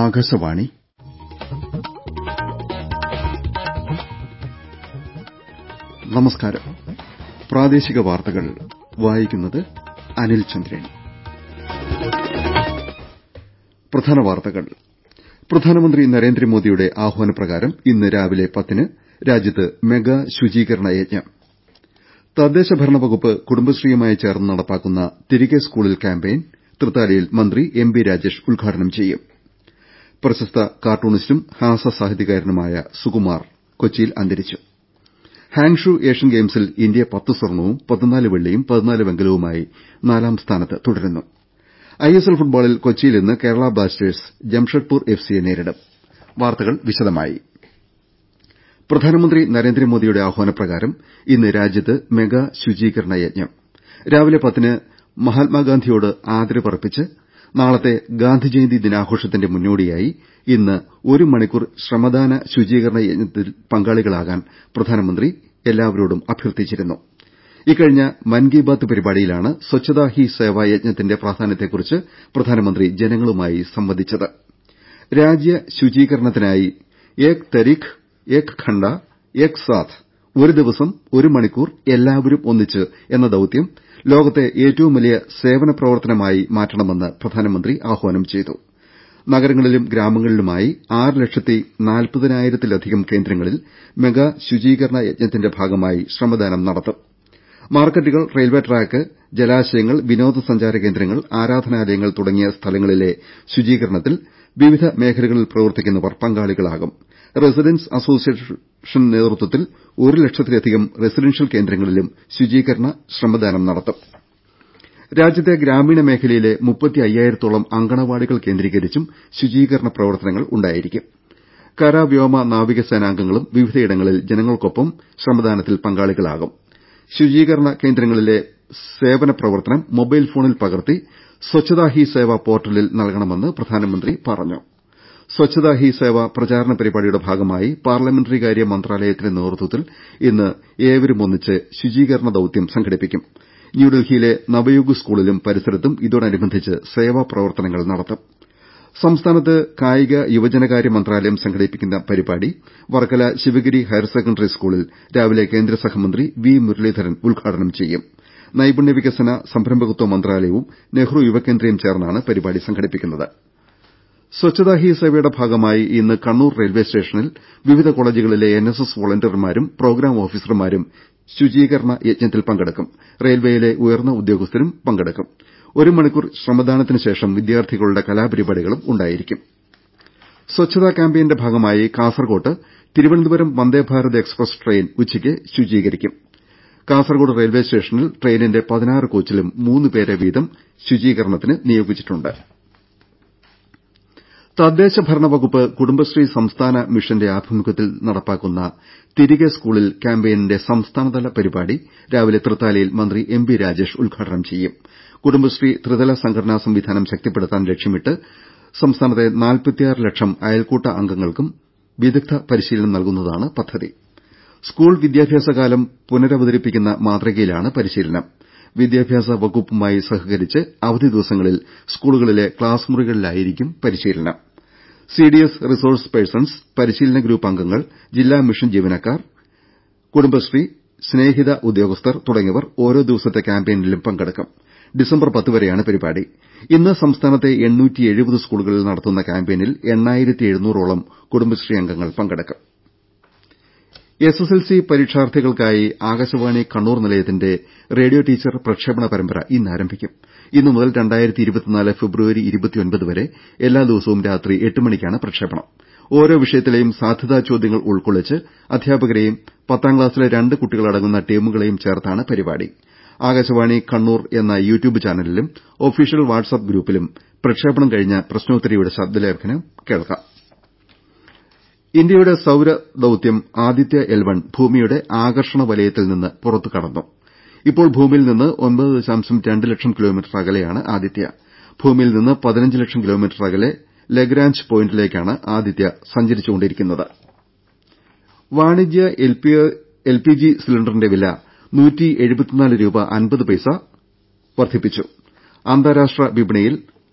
ആകാശവാണി നമസ്കാരം പ്രാദേശിക വാർത്തകൾ വായിക്കുന്നത് അനിൽ ചന്ദ്രൻ പ്രധാന വാർത്തകൾ പ്രധാനമന്ത്രി നരേന്ദ്രമോദിയുടെ ആഹ്വാനപ്രകാരം ഇന്ന് രാവിലെ പത്തിന് രാജ്യത്ത് മെഗാ ശുചീകരണ യജ്ഞം തദ്ദേശ ഭരണ വകുപ്പ് കുടുംബശ്രീയുമായി ചേർന്ന് നടപ്പാക്കുന്ന തിരികെ സ്കൂളിൽ ക്യാമ്പയിൻ തൃത്താലയിൽ മന്ത്രി എം ബി രാജേഷ് ഉദ്ഘാടനം ചെയ്യും പ്രശസ്ത കാർട്ടൂണിസ്റ്റും ഹാസ്യസാഹിത്യകാരനുമായ സുകുമാർ കൊച്ചിയിൽ അന്തരിച്ചു ഹാങ്ഷു ഏഷ്യൻ ഗെയിംസിൽ ഇന്ത്യ പത്ത് സ്വർണവും പതിനാല് വെള്ളിയും പതിനാല് വെങ്കലവുമായി നാലാം സ്ഥാനത്ത് തുടരുന്നു ഐഎസ്എൽ ഫുട്ബോളിൽ കൊച്ചിയിൽ ഇന്ന് കേരള ബ്ലാസ്റ്റേഴ്സ് ജംഷഡ്പൂർ എഫ്സിയെ നേരിടും വാർത്തകൾ വിശദമായി പ്രധാനമന്ത്രി നരേന്ദ്രമോദിയുടെ ആഹ്വാനപ്രകാരം ഇന്ന് രാജ്യത്ത് മെഗാ ശുചീകരണ യജ്ഞം രാവിലെ പത്തിന് മഹാത്മാഗാന്ധിയോട് ആദരവർപ്പിച്ച് നാളത്തെ ഗാന്ധിജയന്തി ദിനാഘോഷത്തിന്റെ മുന്നോടിയായി ഇന്ന് ഒരു മണിക്കൂർ ശ്രമദാന ശുചീകരണ യജ്ഞത്തിൽ പങ്കാളികളാകാൻ പ്രധാനമന്ത്രി എല്ലാവരോടും അഭ്യർത്ഥിച്ചിരുന്നു ഇക്കഴിഞ്ഞ മൻ കി ബാത്ത് പരിപാടിയിലാണ് സ്വച്ഛതാ ഹി സേവ യജ്ഞത്തിന്റെ പ്രാധാന്യത്തെക്കുറിച്ച് പ്രധാനമന്ത്രി ജനങ്ങളുമായി സംവദിച്ചത് രാജ്യ ശുചീകരണത്തിനായി ഏക് തരീഖ് ഏക് ഘണ്ട ഏക് സാഥ് ഒരു ദിവസം ഒരു മണിക്കൂർ എല്ലാവരും ഒന്നിച്ച് എന്ന ദൌത്യം ലോകത്തെ ഏറ്റവും വലിയ സേവന പ്രവർത്തനമായി മാറ്റണമെന്ന് പ്രധാനമന്ത്രി ആഹ്വാനം ചെയ്തു നഗരങ്ങളിലും ഗ്രാമങ്ങളിലുമായി ആറ് ലക്ഷത്തി നാൽപ്പതിനായിരത്തിലധികം കേന്ദ്രങ്ങളിൽ മെഗാ ശുചീകരണ യജ്ഞത്തിന്റെ ഭാഗമായി ശ്രമദാനം നടത്തും മാർക്കറ്റുകൾ റെയിൽവേ ട്രാക്ക് ജലാശയങ്ങൾ വിനോദസഞ്ചാര കേന്ദ്രങ്ങൾ ആരാധനാലയങ്ങൾ തുടങ്ങിയ സ്ഥലങ്ങളിലെ ശുചീകരണത്തിൽ വിവിധ മേഖലകളിൽ പ്രവർത്തിക്കുന്നവർ പങ്കാളികളാകും റസിഡന്റ്സ് അസോസിയേഷൻ നേതൃത്വത്തിൽ ഒരു ലക്ഷത്തിലധികം റസിഡൻഷ്യൽ കേന്ദ്രങ്ങളിലും ശുചീകരണ ശ്രമദാനം നടത്തും രാജ്യത്തെ ഗ്രാമീണ മേഖലയിലെ മുപ്പത്തി അയ്യായിരത്തോളം അങ്കണവാടികൾ കേന്ദ്രീകരിച്ചും ശുചീകരണ പ്രവർത്തനങ്ങൾ ഉണ്ടായിരിക്കും കര വ്യോമ നാവിക സേനാംഗങ്ങളും വിവിധയിടങ്ങളിൽ ജനങ്ങൾക്കൊപ്പം ശ്രമദാനത്തിൽ പങ്കാളികളാകും ശുചീകരണ കേന്ദ്രങ്ങളിലെ സേവന പ്രവർത്തനം മൊബൈൽ ഫോണിൽ പകർത്തി സ്വച്ഛതാ ഹി സേവ പോർട്ടലിൽ നൽകണമെന്ന് പ്രധാനമന്ത്രി പറഞ്ഞു സ്വച്ഛതാ ഹി സേവ പ്രചാരണ പരിപാടിയുടെ ഭാഗമായി പാർലമെന്ററി കാര്യ മന്ത്രാലയത്തിന്റെ നേതൃത്വത്തിൽ ഇന്ന് ഏവരും ഒന്നിച്ച് ശുചീകരണ ദൌത്യം സംഘടിപ്പിക്കും ന്യൂഡൽഹിയിലെ നവയുഗ് സ്കൂളിലും പരിസരത്തും ഇതോടനുബന്ധിച്ച് സേവാ പ്രവർത്തനങ്ങൾ നടത്തും സംസ്ഥാനത്ത് കായിക യുവജനകാര്യ മന്ത്രാലയം സംഘടിപ്പിക്കുന്ന പരിപാടി വർക്കല ശിവഗിരി ഹയർ സെക്കൻഡറി സ്കൂളിൽ രാവിലെ കേന്ദ്ര സഹമന്ത്രി വി മുരളീധരൻ ഉദ്ഘാടനം ചെയ്യും നൈപുണ്യ വികസന സംരംഭകത്വ മന്ത്രാലയവും നെഹ്റു യുവകേന്ദ്രയും ചേർന്നാണ് പരിപാടി സംഘടിപ്പിക്കുന്നത് സ്വച്ഛതാ ഹി സേവയുടെ ഭാഗമായി ഇന്ന് കണ്ണൂർ റെയിൽവേ സ്റ്റേഷനിൽ വിവിധ കോളേജുകളിലെ എൻഎസ്എസ് വൊളണ്ടിയർമാരും പ്രോഗ്രാം ഓഫീസർമാരും ശുചീകരണ യജ്ഞത്തിൽ പങ്കെടുക്കും റെയിൽവേയിലെ ഉയർന്ന ഉദ്യോഗസ്ഥരും പങ്കെടുക്കും ഒരു മണിക്കൂർ ശ്രമദാനത്തിന് ശേഷം വിദ്യാർത്ഥികളുടെ കലാപരിപാടികളും ഉണ്ടായിരിക്കും സ്വച്ഛതാ ക്യാമ്പയിന്റെ ഭാഗമായി കാസർകോട്ട് തിരുവനന്തപുരം വന്ദേഭാരത് എക്സ്പ്രസ് ട്രെയിൻ ഉച്ചയ്ക്ക് ശുചീകരിക്കും കാസർകോട് റെയിൽവേ സ്റ്റേഷനിൽ ട്രെയിനിന്റെ പതിനാറ് കോച്ചിലും മൂന്ന് പേരെ വീതം ശുചീകരണത്തിന് നിയോഗിച്ചിട്ടുണ്ട് തദ്ദേശ ഭരണ വകുപ്പ് കുടുംബശ്രീ സംസ്ഥാന മിഷന്റെ ആഭിമുഖ്യത്തിൽ നടപ്പാക്കുന്ന തിരികെ സ്കൂളിൽ ക്യാമ്പയിനിന്റെ സംസ്ഥാനതല പരിപാടി രാവിലെ തൃത്താലയിൽ മന്ത്രി എം ബി രാജേഷ് ഉദ്ഘാടനം ചെയ്യും കുടുംബശ്രീ ത്രിതല സംഘടനാ സംവിധാനം ശക്തിപ്പെടുത്താൻ ലക്ഷ്യമിട്ട് സംസ്ഥാനത്തെ നാൽപ്പത്തിയാറ് ലക്ഷം അയൽക്കൂട്ട അംഗങ്ങൾക്കും വിദഗ്ധ പരിശീലനം നൽകുന്നതാണ് പദ്ധതി സ്കൂൾ വിദ്യാഭ്യാസകാലം പുനരവതരിപ്പിക്കുന്ന മാതൃകയിലാണ് പരിശീലനം വിദ്യാഭ്യാസ വകുപ്പുമായി സഹകരിച്ച് അവധി ദിവസങ്ങളിൽ സ്കൂളുകളിലെ ക്ലാസ് മുറികളിലായിരിക്കും പരിശീലനം സിഡിഎസ് റിസോഴ്സ് പേഴ്സൺസ് പരിശീലന ഗ്രൂപ്പ് അംഗങ്ങൾ ജില്ലാ മിഷൻ ജീവനക്കാർ കുടുംബശ്രീ സ്നേഹിത ഉദ്യോഗസ്ഥർ തുടങ്ങിയവർ ഓരോ ദിവസത്തെ ക്യാമ്പയിനിലും പങ്കെടുക്കും ഡിസംബർ പത്ത് വരെയാണ് പരിപാടി ഇന്ന് സംസ്ഥാനത്തെ സ്കൂളുകളിൽ നടത്തുന്ന ക്യാമ്പയിനിൽ ഓളം കുടുംബശ്രീ അംഗങ്ങൾ പങ്കെടുക്കും എസ്എസ്എൽസി പരീക്ഷാർത്ഥികൾക്കായി ആകാശവാണി കണ്ണൂർ നിലയത്തിന്റെ റേഡിയോ ടീച്ചർ പ്രക്ഷേപണ പരമ്പര ഇന്ന് ആരംഭിക്കും ഇന്നു മുതൽ ഫെബ്രുവരി വരെ എല്ലാ ദിവസവും രാത്രി എട്ട് മണിക്കാണ് പ്രക്ഷേപണം ഓരോ വിഷയത്തിലെയും സാധ്യതാ ചോദ്യങ്ങൾ ഉൾക്കൊള്ളിച്ച് അധ്യാപകരെയും പത്താം ക്ലാസ്സിലെ രണ്ട് കുട്ടികളടങ്ങുന്ന ടീമുകളെയും ചേർത്താണ് പരിപാടി ആകാശവാണി കണ്ണൂർ എന്ന യൂട്യൂബ് ചാനലിലും ഒഫീഷ്യൽ വാട്സ്ആപ്പ് ഗ്രൂപ്പിലും പ്രക്ഷേപണം കഴിഞ്ഞ പ്രശ്നോത്തരിയുടെ ശബ്ദലേഖനം കേൾക്കാം ഇന്ത്യയുടെ സൌര ദൌത്യം ആദിത്യ എൽ വൺ ഭൂമിയുടെ ആകർഷണ വലയത്തിൽ നിന്ന് പുറത്തു കടന്നു ഇപ്പോൾ ഭൂമിയിൽ നിന്ന് ഒൻപത് ദശാംശം രണ്ട് ലക്ഷം കിലോമീറ്റർ അകലെയാണ് ആദിത്യ ഭൂമിയിൽ നിന്ന് പതിനഞ്ച് ലക്ഷം കിലോമീറ്റർ അകലെ ലഗ്രാഞ്ച് പോയിന്റിലേക്കാണ് ആദിത്യ സഞ്ചരിച്ചുകൊണ്ടിരിക്കുന്നത് വാണിജ്യ എൽപിജി സിലിണ്ടറിന്റെ വില രൂപ പൈസ വർദ്ധിപ്പിച്ചു അന്താരാഷ്ട്ര വിപണിയിൽ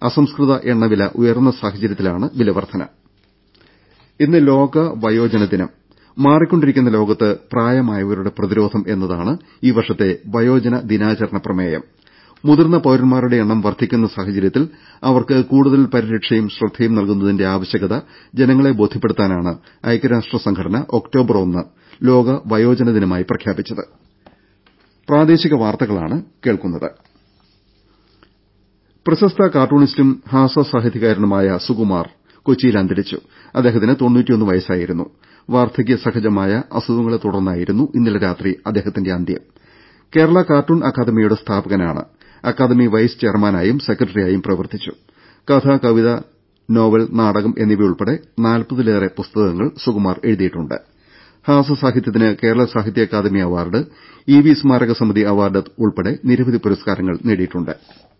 അസംസ്കൃത എണ്ണവില ഉയർന്ന സാഹചര്യത്തിലാണ് വില വർധന ഇന്ന് ലോക വയോജന ദിനം മാറിക്കൊണ്ടിരിക്കുന്ന ലോകത്ത് പ്രായമായവരുടെ പ്രതിരോധം എന്നതാണ് ഈ വർഷത്തെ വയോജന ദിനാചരണ പ്രമേയം മുതിർന്ന പൌരന്മാരുടെ എണ്ണം വർദ്ധിക്കുന്ന സാഹചര്യത്തിൽ അവർക്ക് കൂടുതൽ പരിരക്ഷയും ശ്രദ്ധയും നൽകുന്നതിന്റെ ആവശ്യകത ജനങ്ങളെ ബോധ്യപ്പെടുത്താനാണ് ഐക്യരാഷ്ട്ര സംഘടന ഒക്ടോബർ ഒന്ന് ലോക വയോജന ദിനമായി പ്രഖ്യാപിച്ചത് പ്രശസ്ത കാർട്ടൂണിസ്റ്റും ഹാസ്യസാഹിത്യകാരനുമായ സുകുമാർ കൊച്ചിയിൽ അന്തരിച്ചു അദ്ദേഹത്തിന് വയസ്സായിരുന്നു വാർദ്ധക്യ സഹജമായ അസുഖങ്ങളെ തുടർന്നായിരുന്നു ഇന്നലെ രാത്രി അദ്ദേഹത്തിന്റെ അന്ത്യം കേരള കാർട്ടൂൺ അക്കാദമിയുടെ സ്ഥാപകനാണ് അക്കാദമി വൈസ് ചെയർമാനായും സെക്രട്ടറിയായും പ്രവർത്തിച്ചു കഥ കവിത നോവൽ നാടകം എന്നിവയുൾപ്പെടെ നാൽപ്പതിലേറെ പുസ്തകങ്ങൾ സുകുമാർ എഴുതിയിട്ടുണ്ട് ഹാസ്യസാഹിത്യത്തിന് കേരള സാഹിത്യ അക്കാദമി അവാർഡ് ഇ വി സ്മാരക സമിതി അവാർഡ് ഉൾപ്പെടെ നിരവധി പുരസ്കാരങ്ങൾ നേടിയിട്ടുണ്ട്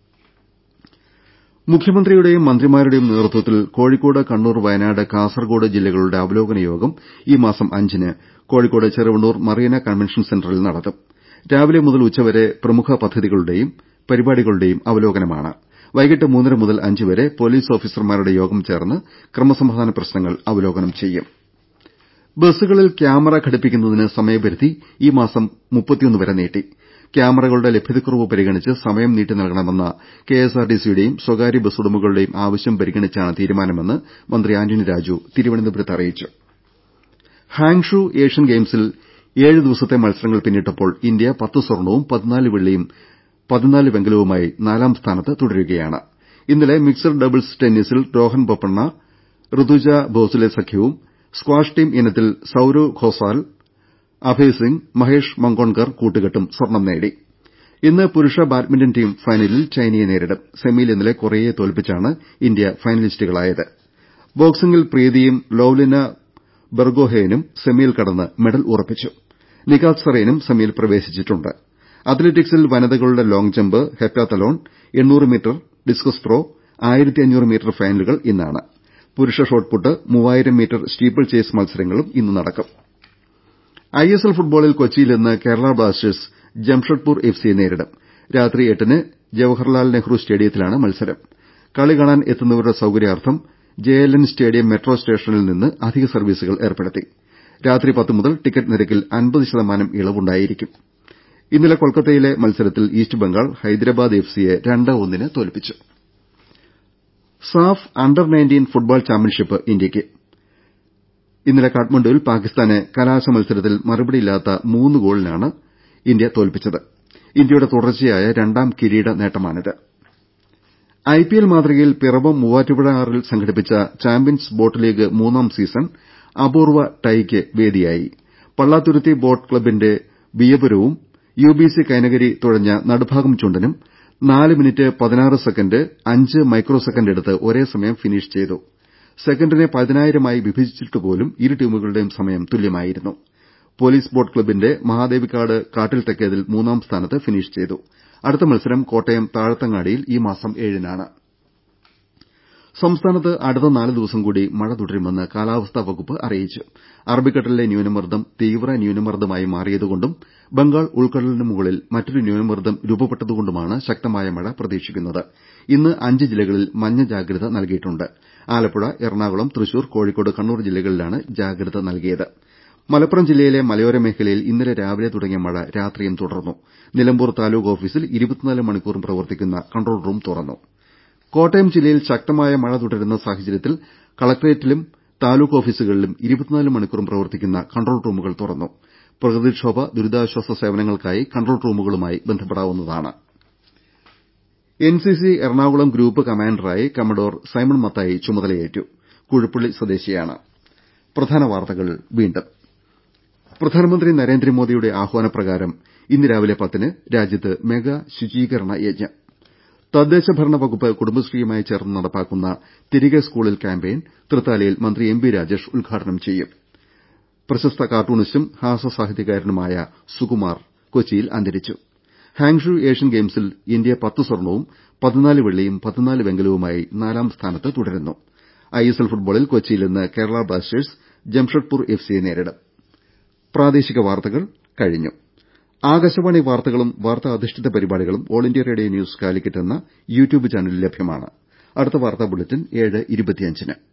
മുഖ്യമന്ത്രിയുടെയും മന്ത്രിമാരുടെയും നേതൃത്വത്തിൽ കോഴിക്കോട് കണ്ണൂർ വയനാട് കാസർകോട് ജില്ലകളുടെ അവലോകന യോഗം ഈ മാസം അഞ്ചിന് കോഴിക്കോട് ചെറുവണ്ണൂർ മറീന കൺവെൻഷൻ സെന്ററിൽ നടത്തും രാവിലെ മുതൽ ഉച്ചവരെ പ്രമുഖ പദ്ധതികളുടെയും പരിപാടികളുടെയും അവലോകനമാണ് വൈകിട്ട് മൂന്നര മുതൽ അഞ്ച് വരെ പൊലീസ് ഓഫീസർമാരുടെ യോഗം ചേർന്ന് ക്രമസമാധാന പ്രശ്നങ്ങൾ അവലോകനം ചെയ്യും ബസ്സുകളിൽ ക്യാമറ ഘടിപ്പിക്കുന്നതിന് സമയപരിധി ഈ മാസം വരെ നീട്ടി ക്യാമറകളുടെ ലഭ്യതക്കുറവ് പരിഗണിച്ച് സമയം നീട്ടി നൽകണമെന്ന കെഎസ്ആർടിസിയുടെയും സ്വകാര്യ ബസ് ഉടമകളുടെയും ആവശ്യം പരിഗണിച്ചാണ് തീരുമാനമെന്ന് മന്ത്രി ആന്റണി രാജു തിരുവനന്തപുരത്ത് അറിയിച്ചു ഹാങ്ഷു ഏഷ്യൻ ഗെയിംസിൽ ഏഴ് ദിവസത്തെ മത്സരങ്ങൾ പിന്നിട്ടപ്പോൾ ഇന്ത്യ പത്ത് സ്വർണവും പതിനാല് വെള്ളിയും പതിനാല് വെങ്കലവുമായി നാലാം സ്ഥാനത്ത് തുടരുകയാണ് ഇന്നലെ മിക്സഡ് ഡബിൾസ് ടെന്നീസിൽ രോഹൻ ബൊപ്പണ്ണ ഋതുജ ഭോസ്ലെ സഖ്യവും സ്ക്വാഷ് ടീം ഇനത്തിൽ സൌരവ് ഘോസാൽ അഭയ് സിംഗ് മഹേഷ് മങ്കോൺകർ കൂട്ടുകെട്ടും സ്വർണം നേടി ഇന്ന് പുരുഷ ബാഡ്മിന്റൺ ടീം ഫൈനലിൽ ചൈനയെ നേരിടും സെമിയിൽ ഇന്നലെ കൊറിയയെ തോൽപ്പിച്ചാണ് ഇന്ത്യ ഫൈനലിസ്റ്റുകളായത് ബോക്സിംഗിൽ പ്രീതിയും ലോവ്ലിന ബൊർഗോഹെയ്നും സെമിയിൽ കടന്ന് മെഡൽ ഉറപ്പിച്ചു നിഖാത് സറീനും സെമിയിൽ പ്രവേശിച്ചിട്ടുണ്ട് അത്ലറ്റിക്സിൽ വനിതകളുടെ long jump heptathlon metre discus throw metre ഫൈനലുകൾ ഇന്നാണ് പുരുഷ ഷോട്ട്പുട്ട് മൂവായിരം മീറ്റർ സ്റ്റീപ്പിൾ ചേസ് മത്സരങ്ങളും ഇന്ന് നടക്കും ഐഎസ്എൽ ഫുട്ബോളിൽ കൊച്ചിയിൽ ഇന്ന് കേരള ബ്ലാസ്റ്റേഴ്സ് ജംഷഡ്പൂർ എഫ്സിയെ നേരിടും രാത്രി എട്ടിന് ജവഹർലാൽ നെഹ്റു സ്റ്റേഡിയത്തിലാണ് മത്സരം കളി കാണാൻ എത്തുന്നവരുടെ സൌകര്യാർത്ഥം ജെഎൽഎൻ സ്റ്റേഡിയം മെട്രോ സ്റ്റേഷനിൽ നിന്ന് അധിക സർവീസുകൾ ഏർപ്പെടുത്തി രാത്രി പത്ത് മുതൽ ടിക്കറ്റ് നിരക്കിൽ അൻപത് ശതമാനം ഇളവുണ്ടായിരിക്കും ഇന്നലെ കൊൽക്കത്തയിലെ മത്സരത്തിൽ ഈസ്റ്റ് ബംഗാൾ ഹൈദരാബാദ് എഫ്സിയെ രണ്ട് ഒന്നിന് തോൽപ്പിച്ചു SAFF under nineteen football championship ഇന്ത്യയ്ക്ക് ഇന്നലെ കാഠ്മണ്ഡുവിൽ പാകിസ്ഥാനെ കലാശ മത്സരത്തിൽ മറുപടിയില്ലാത്ത മൂന്ന് ഗോളിനാണ് ഇന്ത്യ തോൽപ്പിച്ചത് ഇന്ത്യയുടെ തുടർച്ചയായ രണ്ടാം കിരീട നേട്ടമാണിത് ഐപിഎൽ മാതൃകയിൽ പിറവം മൂവാറ്റുപുഴയാറിൽ സംഘടിപ്പിച്ച ചാമ്പ്യൻസ് ബോട്ട് ലീഗ് മൂന്നാം സീസൺ അപൂർവ ടൈയ്ക്ക് വേദിയായി പള്ളാത്തുരുത്തി ബോട്ട് ക്ലബ്ബിന്റെ വിയ്യപുരവും യുബിസി കൈനകരി തുഴഞ്ഞ നടുഭാഗം ചുണ്ടനും നാല് മിനിറ്റ് പതിനാറ് സെക്കന്റ് അഞ്ച് മൈക്രോ സെക്കന്റ് എടുത്ത് ഒരേ സമയം ഫിനിഷ് ചെയ്തു സെക്കന്റിനെ പതിനായിരമായി വിഭജിച്ചിട്ടുപോലും ഇരു ടീമുകളുടെയും സമയം തുല്യമായിരുന്നു പൊലീസ് ബോട്ട് ക്ലബ്ബിന്റെ മഹാദേവിക്കാട് കാട്ടിൽ തെക്കേതിൽ മൂന്നാം സ്ഥാനത്ത് ഫിനിഷ് ചെയ്തു അടുത്ത മത്സരം കോട്ടയം താഴത്തങ്ങാടിയിൽ ഈ മാസം ഏഴിനാണ് സംസ്ഥാനത്ത് അടുത്ത നാല് ദിവസം കൂടി മഴ തുടരുമെന്ന് കാലാവസ്ഥാ വകുപ്പ് അറിയിച്ചു അറബിക്കടലിലെ ന്യൂനമർദ്ദം തീവ്ര ന്യൂനമർദ്ദമായി മാറിയതുകൊണ്ടും ബംഗാൾ ഉൾക്കടലിന് മുകളിൽ മറ്റൊരു ന്യൂനമർദ്ദം രൂപപ്പെട്ടതുകൊണ്ടുമാണ് ശക്തമായ മഴ പ്രതീക്ഷിക്കുന്നത് ഇന്ന് അഞ്ച് ജില്ലകളിൽ മഞ്ഞ ജാഗ്രത നൽകിയിട്ടുണ്ട് ആലപ്പുഴ എറണാകുളം തൃശൂർ കോഴിക്കോട് കണ്ണൂർ ജില്ലകളിലാണ് ജാഗ്രത നൽകിയത് മലപ്പുറം ജില്ലയിലെ മലയോര മേഖലയിൽ ഇന്നലെ രാവിലെ തുടങ്ങിയ മഴ രാത്രിയും തുടർന്നു നിലമ്പൂർ താലൂക്ക് ഓഫീസിൽ മണിക്കൂറും പ്രവർത്തിക്കുന്ന കൺട്രോൾ റൂം തുറന്നു കോട്ടയം ജില്ലയിൽ ശക്തമായ മഴ തുടരുന്ന സാഹചര്യത്തിൽ കളക്ടറേറ്റിലും താലൂക്ക് ഓഫീസുകളിലും മണിക്കൂറും പ്രവർത്തിക്കുന്ന കൺട്രോൾ റൂമുകൾ തുറന്നു പ്രകൃതിക്ഷോഭ ദുരിതാശ്വാസ സേവനങ്ങൾക്കായി കൺട്രോൾ റൂമുകളുമായി ബന്ധപ്പെടാവുന്നതാണ് എൻസിസി എറണാകുളം ഗ്രൂപ്പ് കമാൻഡറായി കമഡോർ സൈമൺ മത്തായി ചുമതലയേറ്റു കുഴുപ്പള്ളി സ്വദേശിയാണ് പ്രധാനമന്ത്രി നരേന്ദ്രമോദിയുടെ ആഹ്വാനപ്രകാരം ഇന്ന് രാവിലെ പത്തിന് രാജ്യത്ത് മെഗാ ശുചീകരണ യജ്ഞം തദ്ദേശ ഭരണ വകുപ്പ് കുടുംബശ്രീയുമായി ചേർന്ന് നടപ്പാക്കുന്ന തിരികെ സ്കൂളിൽ ക്യാമ്പയിൻ തൃത്താലയിൽ മന്ത്രി എം ബി രാജേഷ് ഉദ്ഘാടനം ചെയ്യും പ്രശസ്ത കാർട്ടൂണിസ്റ്റും ഹാസ്യസാഹിത്യകാരനുമായ സുകുമാർ കൊച്ചിയിൽ അന്തരിച്ചു ഹാങ്ഷു ഏഷ്യൻ ഗെയിംസിൽ ഇന്ത്യ പത്ത് സ്വർണവും പതിനാല് വെള്ളിയും പതിനാല് വെങ്കലവുമായി നാലാം സ്ഥാനത്ത് തുടരുന്നു ഐഎസ്എൽ ഫുട്ബോളിൽ കൊച്ചിയിൽ ഇന്ന് കേരള ബ്ലാസ്റ്റേഴ്സ് ജംഷഡ്പൂർ എഫ്സിയെ നേരിടും ആകാശവാണി വാർത്തകളും വാർത്താ അധിഷ്ഠിത പരിപാടികളും all India radio news Calicut എന്ന യൂട്യൂബ് ചാനലിൽ ലഭ്യമാണ് അടുത്ത വാർത്താ ബുള്ളറ്റിൻ ഏഴ് ഇരുപത്തിയഞ്ചിന്